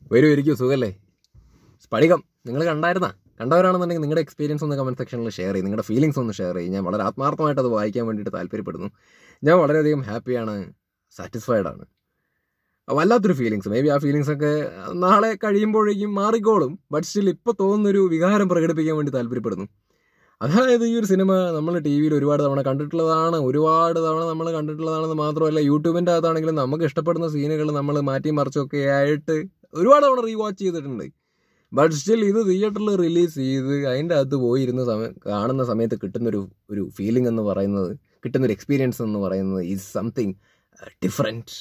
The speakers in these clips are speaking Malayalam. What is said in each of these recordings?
വരൂ ഇരിക്കൂ സുഖല്ലേ സ്പടികം നിങ്ങൾ കണ്ടായിരുന്നാ കണ്ടവരാണെന്നുണ്ടെങ്കിൽ നിങ്ങളുടെ എക്സ്പീരിയൻസ് ഒന്ന് കമൻറ്റ് സെക്ഷനിൽ ഷെയർ ചെയ്യും നിങ്ങളുടെ ഫീലിങ്സ് ഒന്ന് ഷെയർ ചെയ്യും ഞാൻ വളരെ ആത്മാർത്ഥമായിട്ട് അത് വായിക്കാൻ വേണ്ടിയിട്ട് താല്പര്യപ്പെടുന്നു ഞാൻ വളരെയധികം ഹാപ്പിയാണ് സാറ്റിസ്ഫൈഡ് ആണ് വല്ലാത്തൊരു ഫീലിങ്സ് മേ ബി ആ ഫീലിങ്സ് ഒക്കെ നാളെ കഴിയുമ്പോഴേക്കും മാറിക്കോളും ബട്ട് സ്റ്റിൽ ഇപ്പോൾ തോന്നുന്നൊരു വികാരം പ്രകടിപ്പിക്കാൻ വേണ്ടി താല്പര്യപ്പെടുന്നു അതായത് ഈ ഒരു സിനിമ നമ്മൾ ടി വിയിൽ ഒരുപാട് തവണ കണ്ടിട്ടുള്ളതാണ് ഒരുപാട് തവണ നമ്മൾ കണ്ടിട്ടുള്ളതാണെന്ന് മാത്രമല്ല യൂട്യൂബിൻ്റെ അകത്താണെങ്കിലും നമുക്ക് ഇഷ്ടപ്പെടുന്ന സീനുകൾ നമ്മൾ മാറ്റി മറിച്ചൊക്കെ ആയിട്ട് ഒരുപാട് തവണ റീ വാച്ച് ചെയ്തിട്ടുണ്ട് ബട്ട് സ്റ്റിൽ ഇത് തിയേറ്ററിൽ റിലീസ് ചെയ്ത് അതിൻ്റെ അകത്ത് പോയി ഇരുന്ന സമയം കാണുന്ന സമയത്ത് കിട്ടുന്നൊരു ഒരു ഫീലിംഗ് എന്ന് പറയുന്നത് കിട്ടുന്നൊരു എക്സ്പീരിയൻസ് എന്ന് പറയുന്നത് ഈസ് സംതിങ് ഡിഫറെൻറ്റ്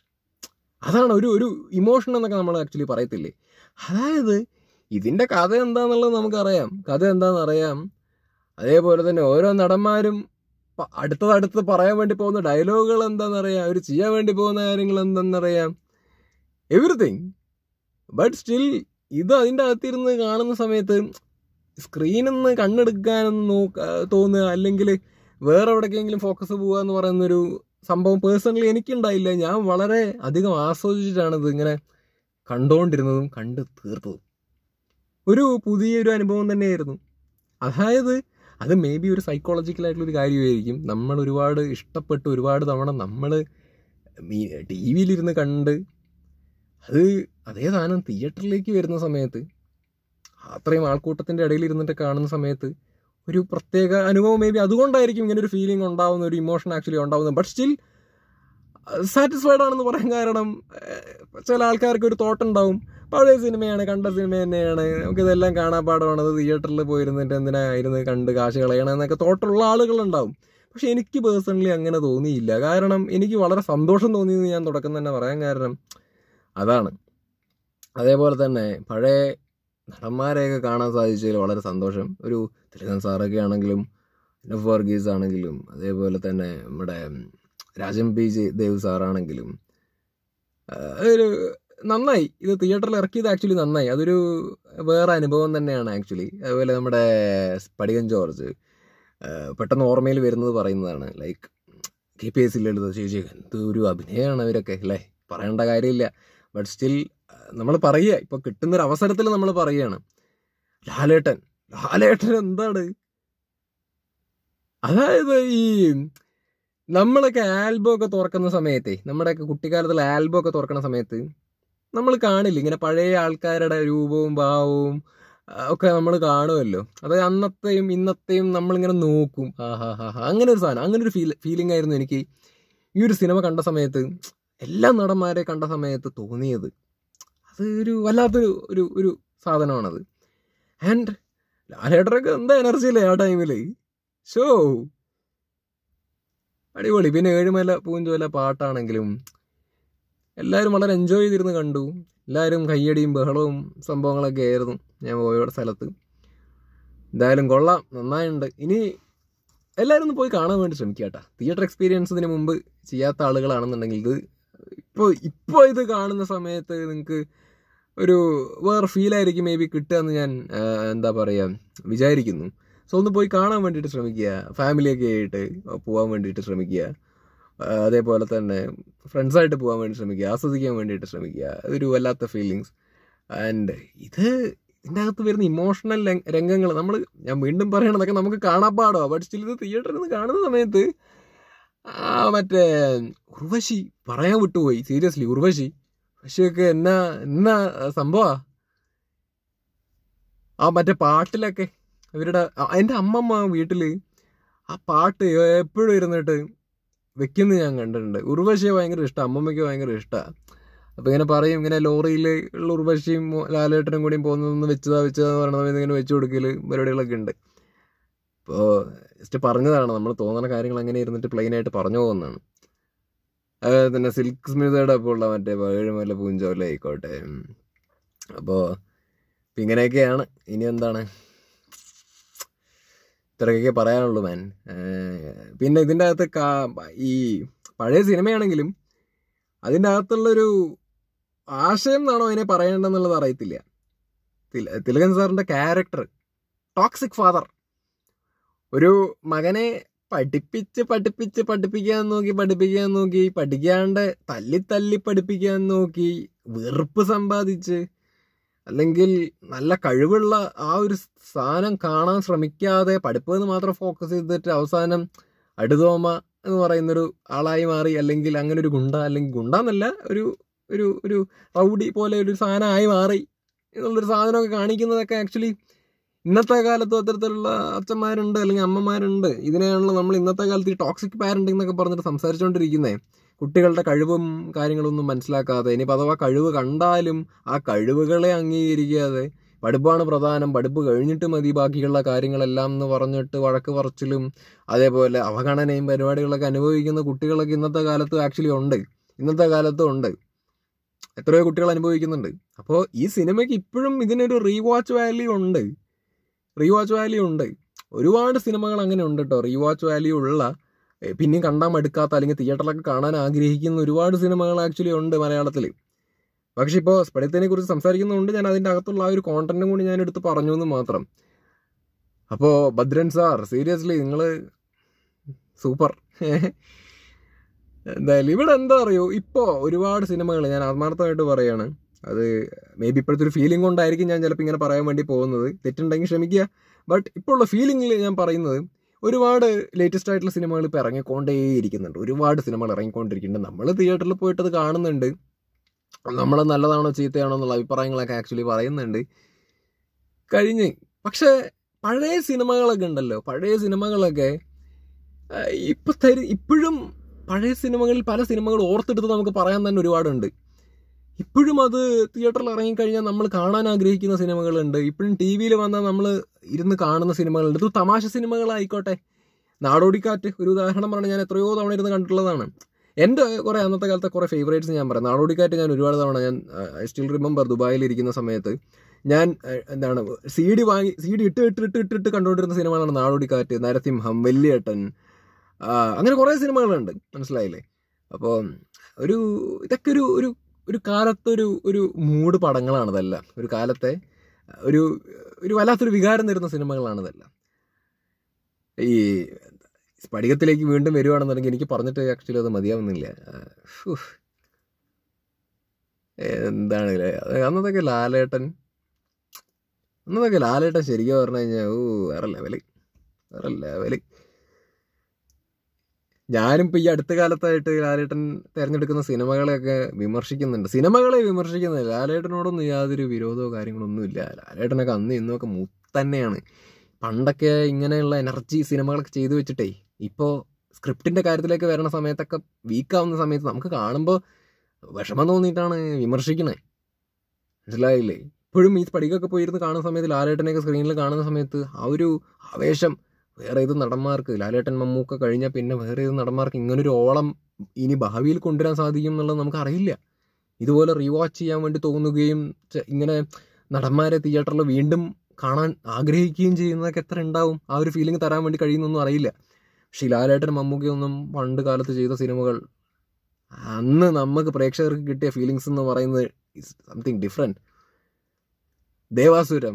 അതാണ് ഒരു ഒരു ഇമോഷൻ എന്നൊക്കെ നമ്മൾ ആക്ച്വലി പറയത്തില്ലേ അതായത് ഇതിൻ്റെ കഥ എന്താണെന്നുള്ളത് നമുക്കറിയാം കഥ എന്താണെന്ന് അറിയാം അതേപോലെ തന്നെ ഓരോ നടന്മാരും പ- അടുത്തതടുത്ത് പറയാൻ വേണ്ടി പോകുന്ന ഡയലോഗുകൾ എന്താണെന്നറിയാം അവർ ചെയ്യാൻ വേണ്ടി പോകുന്ന കാര്യങ്ങൾ എന്താണെന്നറിയാം എവറിത്തിങ് ബട്ട് സ്റ്റിൽ ഇത് അതിൻ്റെ അകത്തിരുന്ന് കാണുന്ന സമയത്ത് സ്ക്രീനിൽ നിന്ന് കണ്ണെടുക്കാനൊന്നും നോക്ക തോന്നുക അല്ലെങ്കിൽ വേറെ എവിടേക്കെങ്കിലും ഫോക്കസ് പോകുക എന്ന് പറയുന്നൊരു സംഭവം പേഴ്സണലി എനിക്കുണ്ടായില്ല ഞാൻ വളരെ അധികം ആസ്വദിച്ചിട്ടാണ് ഇത് ഇങ്ങനെ കണ്ടുകൊണ്ടിരുന്നതും കണ്ട് തീർത്തതും ഒരു പുതിയൊരു അനുഭവം തന്നെയായിരുന്നു അതായത് അത് മേ ബി ഒരു സൈക്കോളജിക്കൽ ആയിട്ടുള്ള ഒരു കാര്യമായിരിക്കും നമ്മൾ ഒരുപാട് ഇഷ്ടപ്പെട്ട് ഒരുപാട് തവണ നമ്മൾ ടി വിയിലിരുന്ന് കണ്ട് അത് അതേ സാധനം തിയേറ്ററിലേക്ക് വരുന്ന സമയത്ത് അത്രയും ആൾക്കൂട്ടത്തിൻ്റെ ഇടയിൽ ഇരുന്നിട്ട് കാണുന്ന സമയത്ത് ഒരു പ്രത്യേക അനുഭവം മേ ബി അതുകൊണ്ടായിരിക്കും ഇങ്ങനെ ഒരു ഫീലിംഗ് ഉണ്ടാവുന്ന ഒരു ഇമോഷൻ ആക്ച്വലി ഉണ്ടാവുന്നത് ബട്ട് സ്റ്റിൽ സാറ്റിസ്ഫൈഡ് ആണെന്ന് പറയാൻ കാരണം ഏഹ്, ചില ആൾക്കാർക്ക് ഒരു തോട്ട് ഉണ്ടാവും പഴയ സിനിമയാണ് കണ്ട സിനിമ തന്നെയാണ് നമുക്കിതെല്ലാം കാണാപ്പാടമാണ് അത് തിയേറ്ററിൽ പോയിരുന്നിട്ട് എന്തിനാ ഇരുന്ന് കണ്ട് കാശ് കളയണം എന്നൊക്കെ തോട്ടുള്ള ആളുകളുണ്ടാവും പക്ഷെ എനിക്ക് പേഴ്സണലി അങ്ങനെ തോന്നിയില്ല കാരണം എനിക്ക് വളരെ സന്തോഷം തോന്നിയെന്ന് ഞാൻ തുടക്കം തന്നെ പറയാൻ കാരണം അതാണ് അതേപോലെ തന്നെ പഴയ നടന്മാരെയൊക്കെ കാണാൻ സാധിച്ചതിൽ വളരെ സന്തോഷം ഒരു തിലകൻ സാറൊക്കെ ആണെങ്കിലും നഫ് വർഗീസ് ആണെങ്കിലും അതേപോലെ തന്നെ നമ്മുടെ രാജൻ പി ജെ ദേവ് സാറാണെങ്കിലും ആ, ഒരു നന്നായി ഇത് തിയേറ്ററിൽ ഇറക്കിയത് ആക്ച്വലി നന്നായി അതൊരു വേറെ അനുഭവം തന്നെയാണ് ആക്ച്വലി അതുപോലെ നമ്മുടെ സ്പടികൻ ജോർജ് ആ, പെട്ടെന്ന് ഓർമ്മയിൽ വരുന്നത് പറയുന്നതാണ് like K P S Lalitha ചേച്ചി എന്ത് ഒരു അഭിനയമാണ് ഇവരൊക്കെ അല്ലേ പറയേണ്ട കാര്യമില്ല ബട്ട് സ്റ്റിൽ നമ്മൾ പറയുക ഇപ്പോൾ കിട്ടുന്നൊരു അവസരത്തിൽ നമ്മൾ പറയുകയാണ് ലാലേട്ടൻ ലാലേട്ടൻ എന്താണ് അതായത് ഈ നമ്മളൊക്കെ ആൽബം ഒക്കെ തുറക്കുന്ന സമയത്തെ നമ്മുടെയൊക്കെ കുട്ടിക്കാലത്തുള്ള ആൽബം ഒക്കെ തുറക്കുന്ന സമയത്ത് നമ്മൾ കാണില്ല ഇങ്ങനെ പഴയ ആൾക്കാരുടെ രൂപവും ഭാവവും ആ, ഒക്കെ നമ്മൾ കാണുമല്ലോ അത് അന്നത്തെയും ഇന്നത്തെയും നമ്മളിങ്ങനെ നോക്കും ആ ഹാ ഹാ ഹാ അങ്ങനെ ഒരു സാധനം അങ്ങനെ ഒരു ഫീൽ ഫീലിംഗ് ആയിരുന്നു എനിക്ക് ഈ ഒരു സിനിമ കണ്ട സമയത്ത് എല്ലാ നടന്മാരെ കണ്ട സമയത്ത് തോന്നിയത് അത് ഒരു വല്ലാത്തൊരു ഒരു ഒരു സാധനമാണത് ആൻഡ് ലാലേട്ടനൊക്കെ എന്താ എനർജി അല്ലേ ആ ടൈമിൽ ഷോ അടിപൊളി പിന്നെ ഏഴുമല പൂഞ്ചോല പാട്ടാണെങ്കിലും എല്ലാവരും വളരെ എൻജോയ് ചെയ്തിരുന്ന് കണ്ടു എല്ലാവരും കയ്യടിയും ബഹളവും സംഭവങ്ങളൊക്കെ ആയിരുന്നു ഞാൻ പോയ സ്ഥലത്ത് എന്തായാലും കൊള്ളാം നന്നായിട്ടുണ്ട് ഇനി എല്ലാവരും ഒന്ന് പോയി കാണാൻ വേണ്ടി ശ്രമിക്കുക കേട്ടോ തിയേറ്റർ എക്സ്പീരിയൻസ് ഇതിന് മുമ്പ് ചെയ്യാത്ത ആളുകളാണെന്നുണ്ടെങ്കിൽ ഇത് ഇപ്പോൾ ഇപ്പോൾ ഇത് കാണുന്ന സമയത്ത് നിങ്ങൾക്ക് ഒരു വേറെ ഫീലായിരിക്കും മേ ബി കിട്ടുക എന്ന് ഞാൻ ആ, എന്താ പറയുക വിചാരിക്കുന്നു സോ ഒന്ന് പോയി കാണാൻ വേണ്ടിയിട്ട് ശ്രമിക്കുക ഫാമിലിയൊക്കെ ആയിട്ട് പോകാൻ വേണ്ടിയിട്ട് ശ്രമിക്കുക ആ, അതേപോലെ തന്നെ ഫ്രണ്ട്സായിട്ട് പോകാൻ വേണ്ടി ശ്രമിക്കുക ആസ്വദിക്കാൻ വേണ്ടിയിട്ട് ശ്രമിക്കുക അതൊരു വല്ലാത്ത ഫീലിങ്സ് ആൻഡ് ഇത് ഇതിൻ്റെ അകത്ത് വരുന്ന ഇമോഷണൽ രംഗങ്ങൾ നമ്മൾ ഞാൻ വീണ്ടും പറയണതൊക്കെ നമുക്ക് കാണാപ്പാടോ ബട്ട് സ്റ്റിൽ ഇത് തിയേറ്ററിൽ നിന്ന് കാണുന്ന സമയത്ത് ആ മറ്റേ ഉർവശി പറയാൻ വിട്ടുപോയി സീരിയസ്ലി ഉർവശി ഉർവശിയൊക്കെ എന്നാ എന്നാ സംഭവ ആ മറ്റേ പാട്ടിലൊക്കെ ഇവരുടെ ആ, എൻ്റെ അമ്മമ്മ വീട്ടിൽ ആ പാട്ട് എപ്പോഴും ഇരുന്നിട്ട് വെക്കുന്നത് ഞാൻ കണ്ടിട്ടുണ്ട് ഉർവശിയെ ഭയങ്കര ഇഷ്ടം അമ്മമ്മയ്ക്ക് ഭയങ്കര ഇഷ്ടമാണ് അപ്പോൾ ഇങ്ങനെ പറയും ഇങ്ങനെ ലോറിയിൽ ഉള്ള ഉർവശിയും മോ- ലാലേട്ടനും കൂടിയും പോകുന്നതൊന്ന് വെച്ചതാ വെച്ചതാന്ന് പറയണത് ഇങ്ങനെ വെച്ച് കൊടുക്കൽ പരിപാടികളൊക്കെ ഉണ്ട് ഇപ്പോൾ ജസ്റ്റ് പറഞ്ഞതാണ് നമ്മൾ തോന്നുന്ന കാര്യങ്ങൾ അങ്ങനെ ഇരുന്നിട്ട് പ്ലെയിൻ ആയിട്ട് പറഞ്ഞു പോകുന്നതാണ് അതുപോലെ തന്നെ സിൽക്ക് സ്മിതയുടെ ഒപ്പം ഉള്ള മറ്റേ ഏഴുമല പൂഞ്ചോല ആയിക്കോട്ടെ അപ്പോൾ ഇങ്ങനെയൊക്കെയാണ് ഇനി എന്താണ് ഇത്രയൊക്കെ പറയാനുള്ളൂ മാൻ പിന്നെ ഇതിൻ്റെ അകത്ത് കാ- ഈ പഴയ സിനിമയാണെങ്കിലും അതിൻ്റെ അകത്തുള്ളൊരു ആശയം എന്നാണോ അതിനെ പറയേണ്ടതെന്നുള്ളത് അറിയത്തില്ല തില- തിലകൻ സാറിൻ്റെ ക്യാരക്ടർ ടോക്സിക് ഫാദർ ഒരു മകനെ പഠിപ്പിച്ച് പഠിപ്പിച്ച് പഠിപ്പിക്കാൻ നോക്കി പഠിപ്പിക്കാൻ നോക്കി പഠിക്കാണ്ട് തല്ലി തല്ലി പഠിപ്പിക്കാൻ നോക്കി വെറുപ്പ് സമ്പാദിച്ച് അല്ലെങ്കിൽ നല്ല കഴിവുള്ള ആ ഒരു സാധനം കാണാൻ ശ്രമിക്കാതെ പഠിപ്പ് എന്ന് മാത്രം ഫോക്കസ് ചെയ്തിട്ട് അവസാനം അടുതോമ എന്ന് പറയുന്നൊരു ആളായി മാറി അല്ലെങ്കിൽ അങ്ങനെ ഒരു ഗുണ്ട അല്ലെങ്കിൽ ഗുണ്ട എന്നല്ല ഒരു ഒരു ഒരു റൗഡി പോലെ ഒരു സാധനമായി മാറി എന്നുള്ളൊരു സാധനമൊക്കെ കാണിക്കുന്നതൊക്കെ ആക്ച്വലി ഇന്നത്തെ കാലത്ത് അത്തരത്തിലുള്ള അച്ഛന്മാരുണ്ട് അല്ലെങ്കിൽ അമ്മമാരുണ്ട് ഇതിനെയാണല്ലോ നമ്മൾ ഇന്നത്തെ കാലത്ത് ഈ ടോക്സിക് പാരന്റിംഗ് എന്നൊക്കെ പറഞ്ഞിട്ട് സംസാരിച്ചുകൊണ്ടിരിക്കുന്നത് കുട്ടികളുടെ കഴിവും കാര്യങ്ങളൊന്നും മനസ്സിലാക്കാതെ ഇനിയിപ്പോൾ അഥവാ കഴിവ് കണ്ടാലും ആ കഴിവുകളെ അംഗീകരിക്കാതെ പഠിപ്പാണ് പ്രധാനം പഠിപ്പ് കഴിഞ്ഞിട്ട് മതി ബാക്കിയുള്ള കാര്യങ്ങളെല്ലാം എന്ന് പറഞ്ഞിട്ട് വഴക്ക് പറച്ചിലും അതേപോലെ അവഗണനയും പരിപാടികളൊക്കെ അനുഭവിക്കുന്ന കുട്ടികളൊക്കെ ഇന്നത്തെ കാലത്ത് ആക്ച്വലി ഉണ്ട് ഇന്നത്തെ കാലത്തും ഉണ്ട് എത്രയോ കുട്ടികൾ അനുഭവിക്കുന്നുണ്ട് അപ്പോൾ ഈ സിനിമയ്ക്ക് ഇപ്പോഴും ഇതിനൊരു റീവാച്ച് വാല്യൂ ഉണ്ട് റീവാച്ച് വാല്യൂ ഉണ്ട് ഒരുപാട് സിനിമകൾ അങ്ങനെ ഉണ്ട് കേട്ടോ റീവാച്ച് വാല്യൂ ഉള്ള ഏ, പിന്നെയും കണ്ടാൽ മടുക്കാത്ത അല്ലെങ്കിൽ തിയേറ്ററിലൊക്കെ കാണാൻ ആഗ്രഹിക്കുന്ന ഒരുപാട് സിനിമകൾ ആക്ച്വലി ഉണ്ട് മലയാളത്തിൽ പക്ഷെ ഇപ്പോൾ സ്പടിത്തിനെ കുറിച്ച് സംസാരിക്കുന്നതുകൊണ്ട് ഞാൻ അതിൻ്റെ അകത്തുള്ള ആ ഒരു കോണ്ടന്റും കൂടി ഞാൻ എടുത്ത് പറഞ്ഞു എന്ന് മാത്രം അപ്പോൾ ഭദ്രൻ സാർ സീരിയസ്ലി നിങ്ങൾ സൂപ്പർ എന്തായാലും ഇവിടെ എന്താ അറിയോ ഇപ്പോൾ ഒരുപാട് സിനിമകൾ ഞാൻ ആത്മാർത്ഥമായിട്ട് പറയാണ് അത് മേ ബി ഇപ്പോഴത്തെ ഒരു ഫീലിംഗ് കൊണ്ടായിരിക്കും ഞാൻ ചിലപ്പോൾ ഇങ്ങനെ പറയാൻ വേണ്ടി പോകുന്നത് തെറ്റുണ്ടെങ്കിൽ ക്ഷമിക്കുക ബട്ട് ഇപ്പോൾ ഉള്ള ഫീലിംഗിൽ ഞാൻ പറയുന്നത് ഒരുപാട് ലേറ്റസ്റ്റ് ആയിട്ടുള്ള സിനിമകൾ ഇപ്പോൾ ഇറങ്ങിക്കൊണ്ടേയിരിക്കുന്നുണ്ട് ഒരുപാട് സിനിമകൾ ഇറങ്ങിക്കൊണ്ടിരിക്കുന്നുണ്ട് നമ്മൾ തിയേറ്ററിൽ പോയിട്ട് അത് കാണുന്നുണ്ട് നമ്മൾ നല്ലതാണോ ചീത്തയാണോ എന്നുള്ള അഭിപ്രായങ്ങളൊക്കെ ആക്ച്വലി പറയുന്നുണ്ട് കഴിഞ്ഞ് പക്ഷേ പഴയ സിനിമകളൊക്കെ ഉണ്ടല്ലോ പഴയ സിനിമകളൊക്കെ ആ, ഇപ്പൊ തരി ഇപ്പോഴും പഴയ സിനിമകളിൽ പല സിനിമകൾ ഓർത്തെടുത്ത് നമുക്ക് പറയാൻ തന്നെ ഒരുപാടുണ്ട് ഇപ്പോഴും അത് തിയേറ്ററിൽ ഇറങ്ങിക്കഴിഞ്ഞാൽ നമ്മൾ കാണാൻ ആഗ്രഹിക്കുന്ന സിനിമകളുണ്ട് ഇപ്പോഴും ടി വിയിൽ വന്നാൽ നമ്മൾ ഇരുന്ന് കാണുന്ന സിനിമകളുണ്ട് ഇത് തമാശ സിനിമകളായിക്കോട്ടെ നാടോടിക്കാറ്റ് ഒരു ഉദാഹരണം പറഞ്ഞാൽ ഞാൻ എത്രയോ തവണ ഇരുന്ന് കണ്ടിട്ടുള്ളതാണ് എൻ്റെ കുറേ അന്നത്തെ കാലത്തെ കുറേ ഫേവറേറ്റ്സ് ഞാൻ പറയാം നാടോടിക്കാറ്റ് ഞാൻ ഒരുപാട് തവണ ഞാൻ ഐ സ്റ്റിൽ റിമെമ്പർ ദുബായിൽ ഇരിക്കുന്ന സമയത്ത് ഞാൻ അഹ്, എന്താണ് സി ഡി വാങ്ങി സി ഡി ഇട്ട് ഇട്ട് ഇട്ട് ഇട്ട് ഇട്ട് കണ്ടുകൊണ്ടിരുന്ന സിനിമകളാണ് നാടോടിക്കാറ്റ് നരസിംഹം വെള്ളിയേട്ടൻ ആ, അങ്ങനെ കുറേ സിനിമകളുണ്ട് മനസ്സിലായില്ലേ അപ്പോൾ ഒരു ഇതൊക്കെ ഒരു ഒരു ഒരു കാലത്തൊരു ഒരു മൂഡ് പടങ്ങളാണ് ഇതെല്ലാം ഒരു കാലത്തെ ഒരു ഒരു വല്ലാത്തൊരു വികാരം തരുന്ന സിനിമകളാണ് ഇതെല്ലാം ഈ സ്ഫടികത്തിലേക്ക് വീണ്ടും വരുവാണെന്നുണ്ടെങ്കിൽ എനിക്ക് പറഞ്ഞിട്ട് ആക്ച്വലി അത് മതിയാവുന്നില്ല ആ, ഫു. എന്താണ് ഇല്ലേ? അത് അന്നതൊക്കെ ലാലേട്ടൻ അന്നതൊക്കെ ലാലേട്ടൻ ശരിക്കും പറഞ്ഞു കഴിഞ്ഞാൽ ഓ വേറെ ലെവല് വേറെ ലെവല് ഞാനും ഇപ്പൊ ഈ അടുത്ത കാലത്തായിട്ട് ലാലേട്ടൻ തിരഞ്ഞെടുക്കുന്ന സിനിമകളെയൊക്കെ വിമർശിക്കുന്നുണ്ട് സിനിമകളെ വിമർശിക്കുന്നില്ല ലാലേട്ടനോടൊന്നും യാതൊരു വിരോധമോ കാര്യങ്ങളൊന്നും ഇല്ല ലാലേട്ടനൊക്കെ അന്ന് ഇന്നൊക്കെ മുത്തന്നെയാണ് പണ്ടൊക്കെ ഇങ്ങനെയുള്ള എനർജി സിനിമകളൊക്കെ ചെയ്തു വെച്ചിട്ടേ ഇപ്പോൾ സ്ക്രിപ്റ്റിന്റെ കാര്യത്തിലേക്ക് വരണ സമയത്തൊക്കെ വീക്കാവുന്ന സമയത്ത് നമുക്ക് കാണുമ്പോൾ വിഷമം തോന്നിയിട്ടാണ് വിമർശിക്കണേ മനസ്സിലായില്ലേ ഇപ്പോഴും ഈ സ്പടികൊക്കെ പോയിരുന്ന് കാണുന്ന സമയത്ത് ലാലേട്ടനെയൊക്കെ സ്ക്രീനിൽ കാണുന്ന സമയത്ത് ആ ഒരു ആവേശം വേറെ ഏത് നടന്മാർക്ക് ലാലേട്ടൻ മമ്മൂക്ക കഴിഞ്ഞാൽ പിന്നെ വേറെ ഏത് നടന്മാർക്ക് ഇങ്ങനൊരു ഓളം ഇനി ഭാവിയിൽ കൊണ്ടുവരാൻ സാധിക്കും എന്നുള്ളത് നമുക്ക് അറിയില്ല ഇതുപോലെ റീവാച്ച് ചെയ്യാൻ വേണ്ടി തോന്നുകയും ചെ- ഇങ്ങനെ നടന്മാരെ തിയേറ്ററിൽ വീണ്ടും കാണാൻ ആഗ്രഹിക്കുകയും ചെയ്യുന്നതൊക്കെ എത്ര ഉണ്ടാവും ആ ഒരു ഫീലിംഗ് തരാൻ വേണ്ടി കഴിയുന്നൊന്നും അറിയില്ല പക്ഷേ ഈ ലാലേട്ടൻ മമ്മൂക്കയൊന്നും പണ്ട് കാലത്ത് ചെയ്ത സിനിമകൾ അന്ന് നമുക്ക് പ്രേക്ഷകർക്ക് കിട്ടിയ ഫീലിങ്സ് എന്ന് പറയുന്നത് something different Devasuram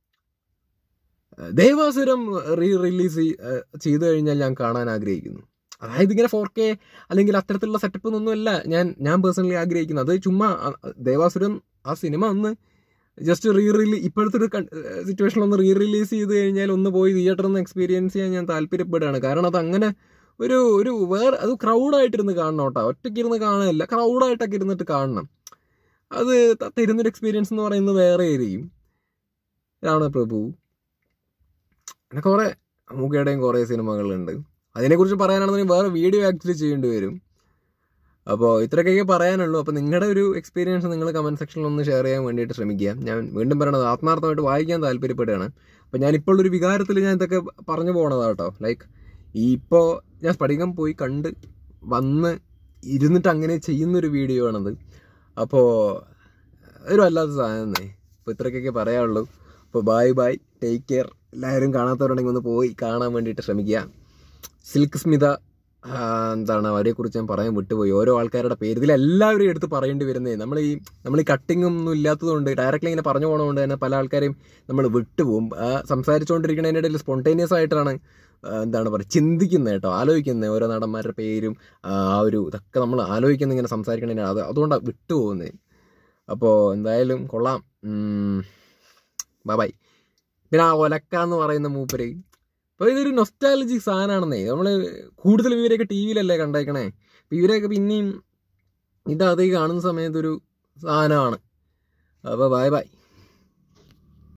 Devasuram re release ചെയ്തു കഴിഞ്ഞാൽ ഞാൻ കാണാൻ ആഗ്രഹിക്കുന്നു അതായത് ഇങ്ങനെ ഫോർ കെ അല്ലെങ്കിൽ അത്തരത്തിലുള്ള സെറ്റപ്പ് ഒന്നുമല്ല ഞാൻ ഞാൻ പേഴ്സണലി ആഗ്രഹിക്കുന്നത് അത് ചുമ്മാ അ- ദേവാസുരം ആ സിനിമ ഒന്ന് ജസ്റ്റ് റീ റിലീ ഇപ്പോഴത്തെ ഒരു സിറ്റുവേഷനിൽ ഒന്ന് റീ റിലീസ് ചെയ്ത് കഴിഞ്ഞാൽ ഒന്ന് പോയി തിയേറ്ററിൽ നിന്ന് എക്സ്പീരിയൻസ് ചെയ്യാൻ ഞാൻ താല്പര്യപ്പെടുകയാണ് കാരണം അത് അങ്ങനെ ഒരു ഒരു വേറെ അത് ക്രൗഡായിട്ടിരുന്ന് കാണണം കേട്ടോ ഒറ്റയ്ക്ക് ഇരുന്ന് കാണുന്നില്ല ക്രൗഡായിട്ടൊക്കെ ഇരുന്നിട്ട് കാണണം അത് ത- തരുന്നൊരു എക്സ്പീരിയൻസ് എന്ന് പറയുന്നത് വേറെ ആയിരിക്കും രാണപ്രഭു അങ്ങനെ കുറേ മമ്മൂക്കയുടെയും കുറേ സിനിമകളുണ്ട് അതിനെക്കുറിച്ച് പറയാനാണെന്നുണ്ടെങ്കിൽ വേറെ വീഡിയോ ആക്ച്വലി ചെയ്യേണ്ടി വരും അപ്പോൾ ഇത്രയൊക്കെ പറയാനുള്ളൂ അപ്പോൾ നിങ്ങളുടെ ഒരു എക്സ്പീരിയൻസ് നിങ്ങൾ കമൻറ്റ് സെക്ഷനിൽ ഒന്ന് ഷെയർ ചെയ്യാൻ വേണ്ടിയിട്ട് ശ്രമിക്കുക ഞാൻ വീണ്ടും പറയണത് ആത്മാർത്ഥമായിട്ട് വായിക്കാൻ താല്പര്യപ്പെടുകയാണ് അപ്പോൾ ഞാൻ ഇപ്പോൾ ഒരു വികാരത്തിൽ ഞാൻ ഇതൊക്കെ പറഞ്ഞു പോകണതാണ് കേട്ടോ ലൈക്ക് ഈ ഇപ്പോൾ ഞാൻ സ്ഫടികം പോയി കണ്ട് വന്ന് ഇരുന്നിട്ട് അങ്ങനെ ചെയ്യുന്നൊരു വീഡിയോ ആണത് അപ്പോൾ ഒരു വല്ലാത്ത സാധനം തന്നെ അപ്പോൾ ഇത്രയൊക്കെ പറയാനുള്ളൂ അപ്പോൾ ബൈ ബൈ ടേക്ക് കെയർ എല്ലാവരും കാണാത്തവരുണ്ടെങ്കിൽ ഒന്ന് പോയി കാണാൻ വേണ്ടിയിട്ട് ശ്രമിക്കുക സിൽക്ക് സ്മിത ആ, എന്താണ് അവരെക്കുറിച്ച് ഞാൻ പറയാൻ വിട്ടുപോയി ഓരോ ആൾക്കാരുടെ പേര് ഇതിൽ എല്ലാവരും എടുത്ത് പറയേണ്ടി വരുന്നേ നമ്മൾ ഈ നമ്മൾ ഈ കട്ടിംഗ് ഒന്നും ഇല്ലാത്തതുകൊണ്ട് ഡയറക്റ്റ്ലി ഇങ്ങനെ പറഞ്ഞു പോകണതുകൊണ്ട് തന്നെ പല ആൾക്കാരെയും നമ്മൾ വിട്ടുപോകും ആ, സംസാരിച്ചുകൊണ്ടിരിക്കുന്നതിൻ്റെ ഇടയിൽ സ്പോണ്ടേനിയസ് ആയിട്ടാണ് ആ, എന്താണ് പറയുക ചിന്തിക്കുന്നത് കേട്ടോ ആലോചിക്കുന്നത് ഓരോ നടന്മാരുടെ പേരും ആ ആ ഒരു ഇതൊക്കെ നമ്മൾ ആലോചിക്കുന്ന ഇങ്ങനെ സംസാരിക്കണതിനാണ് അത് അതുകൊണ്ടാണ് വിട്ടുപോകുന്നത് അപ്പോൾ എന്തായാലും കൊള്ളാം ബൈ ബൈ പിന്നെ ആ ഒലക്ക എന്ന് പറയുന്ന മൂപ്പര് അപ്പോൾ ഇതൊരു നൊസ്റ്റാലജിക് സാധനമാണെന്നേ നമ്മൾ കൂടുതൽ ഇവരെയൊക്കെ ടി വിയിലല്ലേ കണ്ടേക്കണേ അപ്പോൾ ഇവരെയൊക്കെ പിന്നെയും ഇത് അതേ കാണുന്ന സമയത്തൊരു സാധനമാണ് അപ്പോൾ ബൈ ബൈ